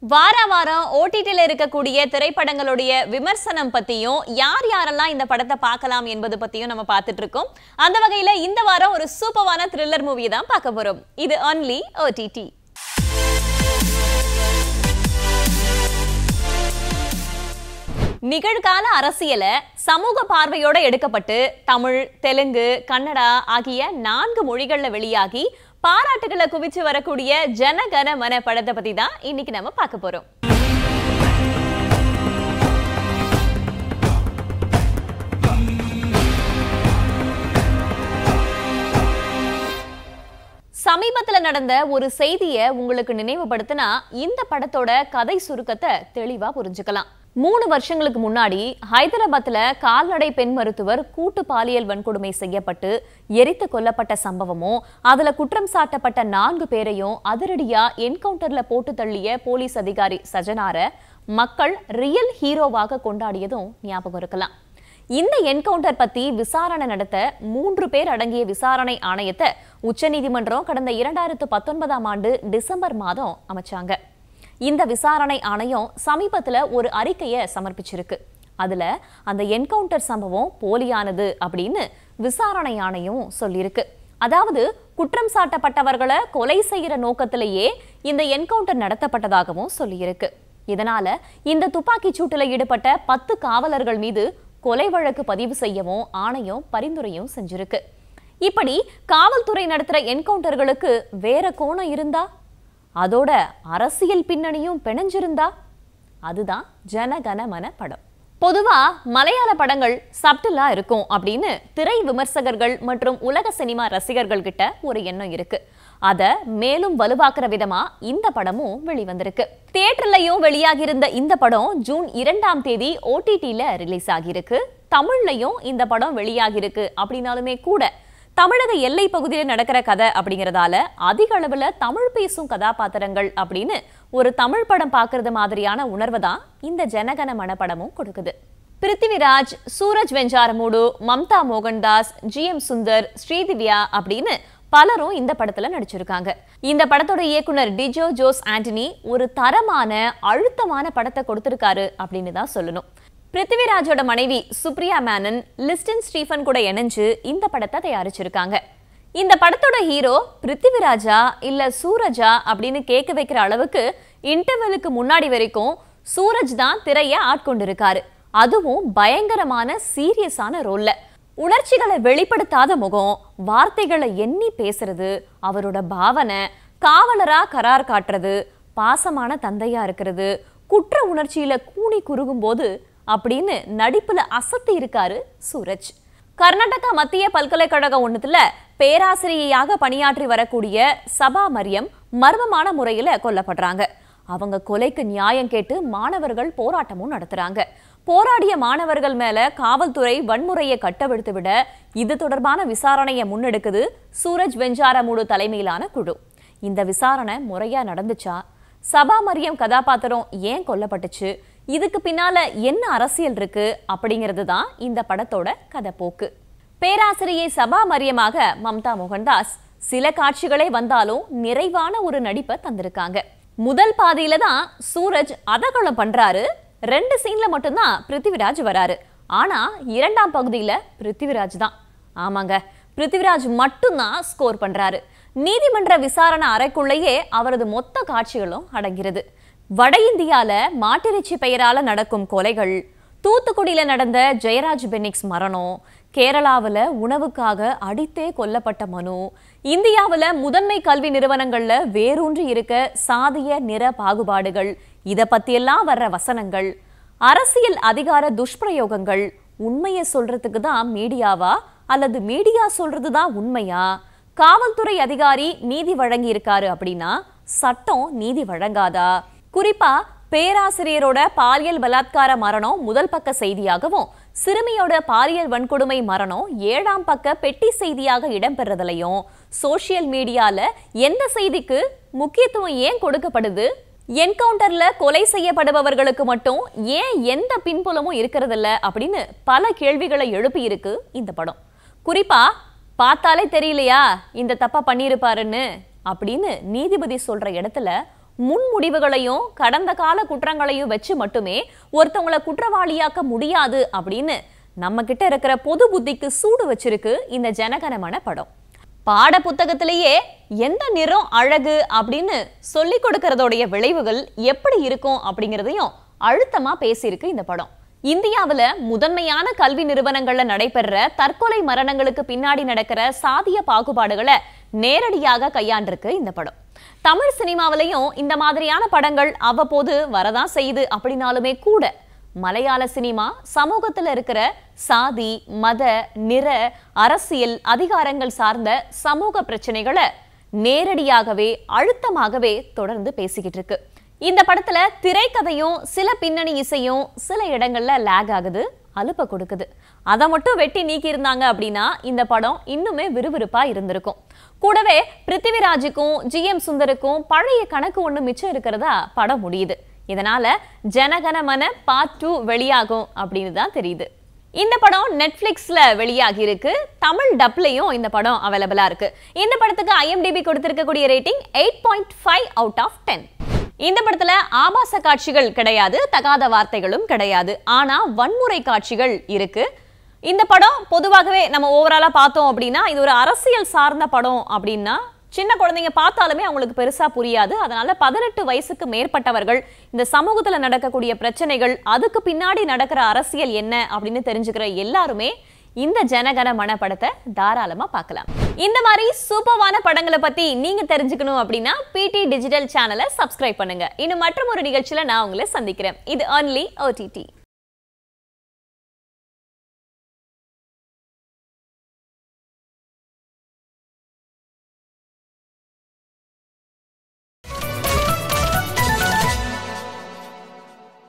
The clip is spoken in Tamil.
வார வாரம் ஓடிடில இருக்கக்கூடிய திரைப்படங்களுடைய விமர்சனம் பத்தியும் யார் யாரெல்லாம் இந்த படத்தை பார்க்கலாம் என்பது பத்தியும் நம்ம பார்த்துட்டு இருக்கோம் அந்த வகையில இந்த வாரம் ஒரு சூப்பரான த்ரில்லர் மூவி தான் பார்க்க போறோம் இது ஒன்லி ஓடிடி நிகழ்கால அரசியல சமூக பார்வையோட எடுக்கப்பட்டு தமிழ் தெலுங்கு கன்னடா ஆகிய நான்கு மொழிகள்ல வெளியாகி பாராட்டுகளை குவிச்சு வரக்கூடிய ஜனகன மன படத்தை பத்தி தான் இன்னைக்கு நம்ம பார்க்க போறோம் சமீபத்துல நடந்த ஒரு செய்தியை உங்களுக்கு நினைவுபடுத்தினா இந்த படத்தோட கதை சுருக்கத்தை தெளிவா புரிஞ்சுக்கலாம் மூணு வருஷங்களுக்கு முன்னாடி ஹைதராபாத்ல கால்நடை பெண் மருத்துவர் கூட்டு பாலியல் வன்கொடுமை செய்யப்பட்டு எரித்து கொல்லப்பட்ட சம்பவமும் அதுல குற்றம் சாட்டப்பட்ட நான்கு பேரையும் அதிரடியா என்கவுண்டர்ல போட்டு தள்ளிய போலீஸ் அதிகாரி சஜனார மக்கள் ரியல் ஹீரோவாக கொண்டாடியதும் ஞாபகம் இருக்கலாம் இந்த என்கவுண்டர் பத்தி விசாரணை நடத்த மூன்று பேர் அடங்கிய விசாரணை ஆணையத்தை உச்சநீதிமன்றம் கடந்த இரண்டாயிரத்து பத்தொன்பதாம் ஆண்டு டிசம்பர் மாதம் அமைச்சாங்க இந்த விசாரணை ஆணையம் சமீபத்துல ஒரு அறிக்கையை சமர்ப்பிச்சிருக்கு அதுல அந்த என்கவுண்டர் சம்பவம் போலியானது அப்படின்னு விசாரணை ஆணையம் சொல்லியிருக்கு அதாவது குற்றம் சாட்டப்பட்டவர்களை கொலை செய்யற நோக்கத்திலேயே இந்த என்கவுண்டர் நடத்தப்பட்டதாகவும் சொல்லியிருக்கு இதனால இந்த துப்பாக்கிச் சூட்டுல ஈடுபட்ட பத்து காவலர்கள் மீது கொலை வழக்கு பதிவு செய்யவும் ஆணையம் பரிந்துரையும் செஞ்சிருக்கு இப்படி காவல்துறை நடத்துற என்கவுண்டர்களுக்கு வேற கோணம் இருந்தா அதோட அரசியல் பின்னணியும் பிணைஞ்சிருந்தா அதுதான் ஜனகனமன படம் பொதுவா மலையாள படங்கள் சப்டிலா இருக்கும் அப்படின்னு திரை விமர்சகர்கள் மற்றும் உலக சினிமா ரசிகர்கள் கிட்ட ஒரு எண்ணம் இருக்கு அத மேலும் வலுவாக்குற விதமா இந்த படமும் வெளிவந்திருக்கு தியேட்டர்லயும் வெளியாகியிருந்த இந்த படம் ஜூன் இரண்டாம் தேதி ஓடிடில ரிலீஸ் ஆகியிருக்கு தமிழ்லயும் இந்த படம் வெளியாகியிருக்கு அப்படின்னாலுமே கூட தமிழக எல்லை பகுதியில் நடக்கிற கதை அப்படிங்கறதால அதிக அளவுல தமிழ் பேசும் கதாபாத்திரங்கள் அப்படின்னு ஒரு தமிழ் படம் பார்க்கறது மாதிரியான உணர்வை தான் இந்த ஜனகன மன படமும் கொடுக்குது பிருத்திவிராஜ் சூரஜ் வெஞ்சாரமூடு மம்தா மோகன்தாஸ் ஜி எம் சுந்தர் ஸ்ரீதிவ்யா அப்படின்னு பலரும் இந்த படத்துல நடிச்சிருக்காங்க இந்த படத்தோட இயக்குனர் டிஜோ ஜோஸ் ஆண்டனி ஒரு தரமான அழுத்தமான படத்தை கொடுத்திருக்காரு அப்படின்னு தான் சொல்லணும் பிருத்திவிராஜோட மனைவி சுப்ரியா மேனன் லிஸ்டன் ஸ்டீஃபன் கூட இணைஞ்சு இந்த படத்தை தயாரிச்சிருக்காங்க இந்த படத்தோட ஹீரோ பிருத்திவிராஜா இல்ல சூரஜா அப்படின்னு கேட்க வைக்கிற அளவுக்கு இன்டர்வெலுக்கு முன்னாடி வரைக்கும் சூரஜ் தான் திரைய ஆட்கொண்டிருக்காரு அதுவும் பயங்கரமான சீரியஸான ரோல்ல உணர்ச்சிகளை வெளிப்படுத்தாத முகம் வார்த்தைகளை எண்ணி பேசுறது அவரோட பாவனை காவலரா கரார் காட்டுறது பாசமான தந்தையா இருக்கிறது குற்ற உணர்ச்சியில கூனி குறுகும் போது அப்படின்னு நடிப்புல அசத்தி இருக்காரு சூரஜ் கர்நாடகா மத்திய பல்கலைக்கழகம் ஒண்ணுத்துல பேராசிரியையாக பணியாற்றி வரக்கூடிய சபா மரியம் மர்மமான முறையில கொல்லப்படுறாங்க அவங்க கொலைக்கு நியாயம் கேட்டு மாணவர்கள் போராட்டமும் நடத்துறாங்க போராடிய மாணவர்கள் மேல காவல்துறை வன்முறையை கட்டவிழ்த்து விட இது தொடர்பான விசாரணையை முன்னெடுக்குது சூரஜ் வெஞ்சாரமூடு தலைமையிலான குழு இந்த விசாரணை முறையா நடந்துச்சா சபா மரியம் கதாபாத்திரம் ஏன் கொல்லப்பட்டுச்சு இதுக்கு பின்னால என்ன அரசியல் இருக்கு அப்படிங்கிறது தான் இந்த படத்தோட கதை போக்கு பேராசிரியை சபா மரியமாக மம்தா மோகன்தாஸ் சில காட்சிகளே வந்தாலும் நிறைவான ஒரு நடிப்பை தந்திருக்காங்க முதல் பாதியில தான் சூரஜ் அதகலம் பண்றாரு ரெண்டு சீன்ல மட்டும்தான் பிருத்திவிராஜ் வராரு ஆனா இரண்டாம் பகுதியில பிருத்திவிராஜ் தான் ஆமாங்க பிருத்திவிராஜ் மட்டும்தான் ஸ்கோர் பண்றாரு நீதிமன்ற விசாரணை அறைக்குள்ளேயே அவரது மொத்த காட்சிகளும் அடங்கிறது வட இந்தியால மாட்டிறைச்சி பெயரால நடக்கும் கொலைகள் தூத்துக்குடியில நடந்த ஜெயராஜ் பெனிக்ஸ் மரணம் கேரளாவில் உணவுக்காக அடித்தே கொல்லப்பட்ட மனு இந்தியாவில் முதன்மை கல்வி நிறுவனங்கள்ல வேரூன்றி இருக்க சாதிய நிற பாகுபாடுகள் இதை பத்தியெல்லாம் வர்ற வசனங்கள் அரசியல் அதிகார துஷ்பிரயோகங்கள் உண்மையை சொல்றதுக்கு தான் மீடியாவா அல்லது மீடியா சொல்றது தான் உண்மையா காவல்துறை அதிகாரி நீதி வழங்கி இருக்காரு அப்படின்னா சட்டம் நீதி வழங்காதா குறிப்பா பேராசிரியரோட பாலியல் பலாத்கார மரணம் முதல் பக்க செய்தியாகவும் சிறுமியோட பாலியல் வன்கொடுமை மரணம் ஏழாம் பக்க பெட்டி செய்தியாக இடம்பெறதுலையும் சோசியல் மீடியால எந்த செய்திக்கு முக்கியத்துவம் ஏன் கொடுக்கப்படுது என்கவுண்டர்ல கொலை செய்யப்படுபவர்களுக்கு மட்டும் ஏன் எந்த பின்புலமும் இருக்கிறதில்ல அப்படின்னு பல கேள்விகளை எழுப்பி இருக்கு இந்த படம் குறிப்பா பார்த்தாலே தெரியலையா இந்த தப்பா பண்ணியிருப்பாருன்னு அப்படின்னு நீதிபதி சொல்ற இடத்துல முன்முடிவுகளையும் கடந்த கால குற்றங்களையும் வச்சு மட்டுமே ஒருத்தவங்கள குற்றவாளியாக்க முடியாது அப்படின்னு நம்ம கிட்ட இருக்கிற பொது புத்திக்கு சூடு வச்சிருக்கு இந்த ஜனகணமன படம் பாட புத்தகத்திலேயே எந்த நிறம் அழகு அப்படின்னு சொல்லி கொடுக்கறதோடைய விளைவுகள் எப்படி இருக்கும் அப்படிங்கிறதையும் அழுத்தமா பேசியிருக்கு இந்த படம் இந்தியாவுல முதன்மையான கல்வி நிறுவனங்கள்ல நடைபெற தற்கொலை மரணங்களுக்கு பின்னாடி நடக்கிற சாதிய பாகுபாடுகளை நேரடியாக கையாண்டிருக்கு இந்த படம் தமிழ் சினிமாவிலையும் இந்த மாதிரியான படங்கள் அவ்வப்போது வரதான் செய்யுது அப்படின்னாலுமே கூட மலையாள சினிமா சமூகத்துல இருக்கிற சாதி மத நிற அரசியல் அதிகாரங்கள் சார்ந்த சமூக பிரச்சனைகளை நேரடியாகவே அழுத்தமாகவே தொடர்ந்து பேசிக்கிட்டு இருக்கு இந்த படத்துல திரைக்கதையும் சில பின்னணி இசையும் சில இடங்கள்ல லேக் ஆகுது அலுப்ப கொடுக்குது அதை மட்டும் வெட்டி நீக்கி இருந்தாங்க அப்படின்னா இந்த படம் இன்னுமே விறுவிறுப்பா இருந்திருக்கும் கூடவே பிருத்திவிராஜுக்கும் ஜி எம் சுந்தருக்கும் பழைய கணக்கு ஒண்ணு மிச்சம் இருக்கிறதா படம் முடியுது இதனால ஜனகணமன பார்ட் டூ வெளியாகும் அப்படின்னு தான் தெரியுது இந்த படம் நெட்ஃபிளிக்ஸ்ல வெளியாகி இருக்கு தமிழ் டப்லயும் இந்த படம் அவைலபிளா இருக்கு இந்த படத்துக்கு ஐஎம்டிபி கொடுத்திருக்கக்கூடிய rating eight point five out of ten இந்த படத்துல ஆபாச காட்சிகள் கிடையாது தகாத வார்த்தைகளும் கிடையாது ஆனா வன்முறை காட்சிகள் இருக்கு இந்த படம் பொதுவாகவே நம்ம ஓவராலா பார்த்தோம் அப்படின்னா இது ஒரு அரசியல் சார்ந்த படம் அப்படின்னா சின்ன குழந்தைங்க பார்த்தாலுமே அவங்களுக்கு பெருசா புரியாது அதனால பதினெட்டு வயசுக்கு மேற்பட்டவர்கள் இந்த சமூகத்துல நடக்கக்கூடிய பிரச்சனைகள் அதுக்கு பின்னாடி நடக்கிற அரசியல் என்ன அப்படின்னு தெரிஞ்சுக்கிற எல்லாருமே இந்த ஜனகன மன படத்தை தாராளமா பார்க்கலாம் இந்த மாதிரி சூப்பர்வான படங்களை பத்தி நீங்க தெரிஞ்சுக்கணும் அப்படின்னா பிடி டிஜிட்டல் சேனலை சப்ஸ்கிரைப் பண்ணுங்க இன்னும் மற்றும் ஒரு நிகழ்ச்சியில நான் உங்களை சந்திக்கிறேன் இது ஒன்லி ஓடிடி